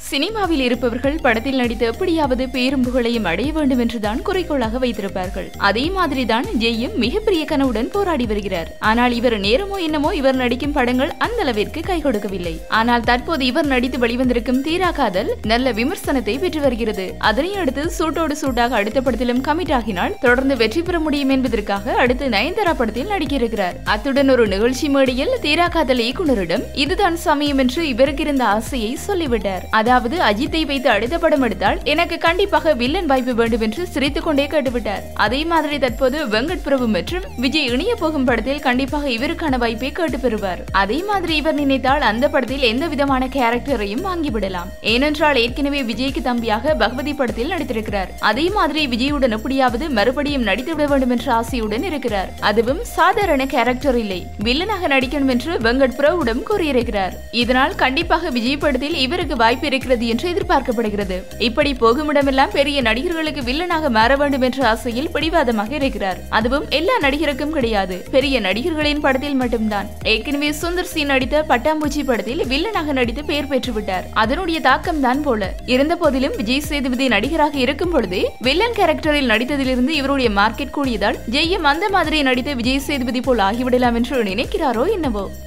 சினிமாவில் இருப்பவர்கள் படத்தில் நடித்து எப்படியாவது பேரும் புகழையும் அடைய வேண்டும் என்றுதான் குறிக்கோளாக வைத்திருப்பார்கள் அதே மாதிரிதான் ஜெய்யும் மிகப்பெரிய கனவுடன் போராடி வருகிறார் ஆனால் இவர் நேரமோ என்னமோ இவர் நடிக்கும் படங்கள் அந்த அளவிற்கு கை கொடுக்கவில்லை ஆனால் தற்போது இவர் நடித்து வெளிவந்திருக்கும் தீரா காதல் நல்ல விமர்சனத்தை பெற்று வருகிறது அதனை அடுத்து சூட்டோடு சூட்டாக அடுத்த படத்திலும் கமிட் ஆகினால் தொடர்ந்து வெற்றி பெற முடியும் என்பதற்காக அடுத்து நயன்தாரா படத்தில் நடிக்க இருக்கிறார் அத்துடன் ஒரு நிகழ்ச்சி மேடையில் தீரா காதல் இயக்குனரிடம் இதுதான் சமயம் என்று இவருக்கு இருந்த ஆசையை சொல்லிவிட்டார் அதாவது அஜித்தை வைத்து அடுத்த படம் எடுத்தால் எனக்கு கண்டிப்பாக வில்லன் வாய்ப்பு வேண்டும் என்று சிரித்துக் கொண்டே கேட்டுவிட்டார் அதே மாதிரி தற்போது வெங்கட் பிரபு மற்றும் விஜய் இணைய போகும் படத்தில் கண்டிப்பாக இவருக்கான வாய்ப்பை கேட்டு பெறுவார் அதே மாதிரி இவர் நினைத்தால் அந்த படத்தில் எந்த விதமான கேரக்டரையும் வாங்கிவிடலாம் ஏனென்றால் ஏற்கனவே விஜய்க்கு தம்பியாக பகவதி படத்தில் நடித்திருக்கிறார் அதே மாதிரி விஜயுடன் எப்படியாவது மறுபடியும் நடித்துவிட வேண்டும் என்ற ஆசையுடன் இருக்கிறார் அதுவும் சாதாரண கேரக்டர் இல்லை வில்லனாக நடிக்கணும் என்று வெங்கட் பிரபுவிடம் கூறியிருக்கிறார் இதனால் கண்டிப்பாக விஜய் படத்தில் இவருக்கு வாய்ப்பு இருக்கிறது என்று எதிர்பார்க்கப்படுகிறது இப்படி போகுமிடமெல்லாம் பெரிய நடிகர்களுக்கு வில்லனாக மாற வேண்டும் என்ற ஆசையில் பிடிவாதமாக இருக்கிறார் அதுவும் எல்லா நடிகருக்கும் கிடையாது பெரிய நடிகர்களின் படத்தில் மட்டும்தான் ஏற்கனவே சுந்தர் சி நடித்த பட்டாம்பூச்சி படத்தில் வில்லனாக நடித்து பெயர் பெற்றுவிட்டார் அதனுடைய தாக்கம் தான் போல இருந்த போதிலும் விஜய் சேதுபதி நடிகராக இருக்கும் பொழுதே வில்லன் கேரக்டரில் நடித்ததிலிருந்து இவருடைய மார்க்கெட் கூடியதால் ஜெய்யம் அந்த மாதிரி நடித்த விஜய் சேதுபதி போல் ஆகிவிடலாம் என்று நினைக்கிறாரோ என்னவோ